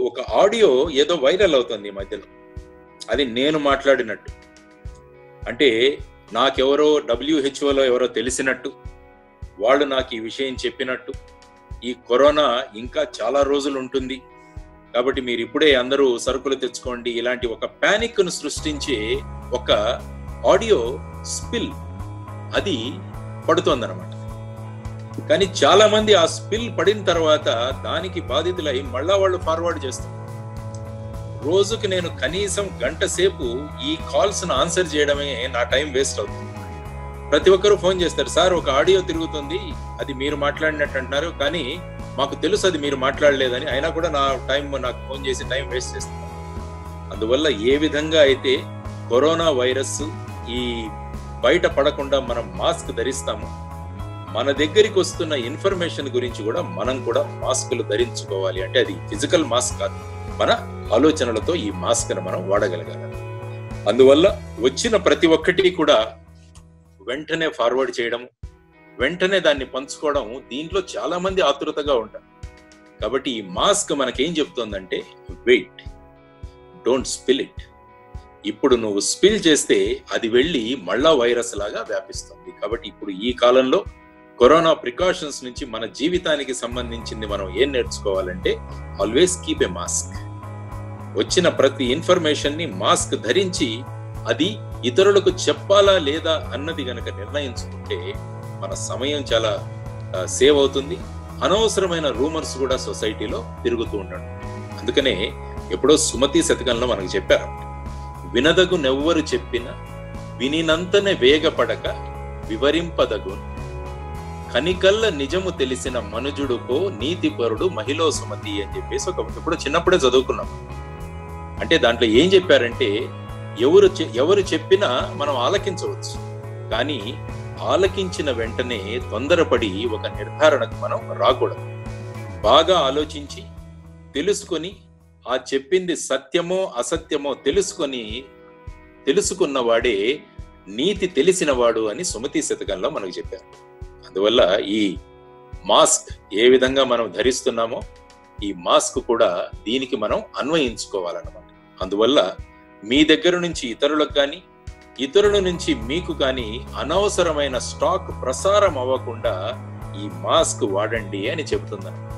ఒక ఆడియో ఏదో వైరల్ అవుతుంది ఈ మధ్యలో అది నేను మాట్లాడినట్టు అంటే నాకెవరో డబ్ల్యూహెచ్ఓలో ఎవరో తెలిసినట్టు వాళ్ళు నాకు ఈ విషయం చెప్పినట్టు ఈ కరోనా ఇంకా చాలా రోజులు ఉంటుంది కాబట్టి మీరు ఇప్పుడే అందరూ సరుకులు తెచ్చుకోండి ఇలాంటి ఒక ప్యానిక్ ను సృష్టించే ఒక ఆడియో స్పిల్ అది పడుతోందన్నమాట కానీ చాలా మంది ఆ స్పిల్ పడిన తర్వాత దానికి బాధితులై మళ్ళా వాళ్ళు ఫార్వర్డ్ చేస్తారు రోజుకి నేను కనీసం గంట సేపు ఈ కాల్స్ ను ఆన్సర్ చేయడమే నా టైం వేస్ట్ అవుతుంది ప్రతి ఒక్కరూ ఫోన్ చేస్తారు సార్ ఒక ఆడియో తిరుగుతుంది అది మీరు మాట్లాడినట్టు అంటున్నారు కానీ మాకు తెలుసు అది మీరు మాట్లాడలేదని అయినా కూడా నా టైం నాకు ఫోన్ చేసి టైం వేస్ట్ చేస్తున్నారు అందువల్ల ఏ విధంగా అయితే కరోనా వైరస్ ఈ బయట పడకుండా మనం మాస్క్ ధరిస్తాము మన దగ్గరికి వస్తున్న ఇన్ఫర్మేషన్ గురించి కూడా మనం కూడా మాస్కులు ధరించుకోవాలి అంటే అది ఫిజికల్ మాస్క్ కాదు మన ఆలోచనలతో ఈ మాస్క్ ను మనం వాడగలగాలి అందువల్ల వచ్చిన ప్రతి ఒక్కటి కూడా వెంటనే ఫార్వర్డ్ చేయడం వెంటనే దాన్ని పంచుకోవడం దీంట్లో చాలా మంది ఆతృతగా ఉంటారు కాబట్టి ఈ మాస్క్ మనకేం చెప్తోందంటే వెయిట్ డోంట్ స్పిల్ ఇట్ ఇప్పుడు నువ్వు స్పిల్ చేస్తే అది వెళ్ళి మళ్ళా వైరస్ లాగా వ్యాపిస్తుంది కాబట్టి ఇప్పుడు ఈ కాలంలో కరోనా ప్రికాషన్స్ నుంచి మన జీవితానికి సంబంధించింది మనం ఏం నేర్చుకోవాలంటే ఆల్వేస్ కీప్ ఎ మాస్క్ వచ్చిన ప్రతి ఇన్ఫర్మేషన్ ని మాస్క్ ధరించి అది ఇతరులకు చెప్పాలా లేదా అన్నది గనక నిర్ణయించుకుంటే మన సమయం చాలా సేవ్ అవుతుంది అనవసరమైన రూమర్స్ కూడా సొసైటీలో తిరుగుతూ ఉండడం అందుకనే ఎప్పుడో సుమతి శతకంలో మనకు చెప్పారు వినదగు నెవ్వరు చెప్పిన వినినంతనే వేగపడక వివరింపదగు కనికల్ల నిజము తెలిసిన మనుజుడుకో నీతిపరుడు మహిళ సుమతి అని చెప్పేసి ఒక ఇప్పుడు చిన్నప్పుడే చదువుకున్నాం అంటే దాంట్లో ఏం చెప్పారంటే ఎవరు ఎవరు చెప్పినా మనం ఆలకించవచ్చు కానీ ఆలకించిన వెంటనే తొందరపడి ఒక నిర్ధారణకు మనం రాకూడదు బాగా ఆలోచించి తెలుసుకొని ఆ చెప్పింది సత్యమో అసత్యమో తెలుసుకొని తెలుసుకున్నవాడే నీతి తెలిసినవాడు అని సుమతి శతకంలో మనకు చెప్పారు అందువల్ల ఈ మాస్క్ ఏ విధంగా మనం ధరిస్తున్నామో ఈ మాస్క్ కూడా దీనికి మనం అన్వయించుకోవాలన్నమాట అందువల్ల మీ దగ్గర నుంచి ఇతరులకు కానీ ఇతరుల నుంచి మీకు కానీ అనవసరమైన స్టాక్ ప్రసారం అవ్వకుండా ఈ మాస్క్ వాడండి అని చెబుతుందన్నమాట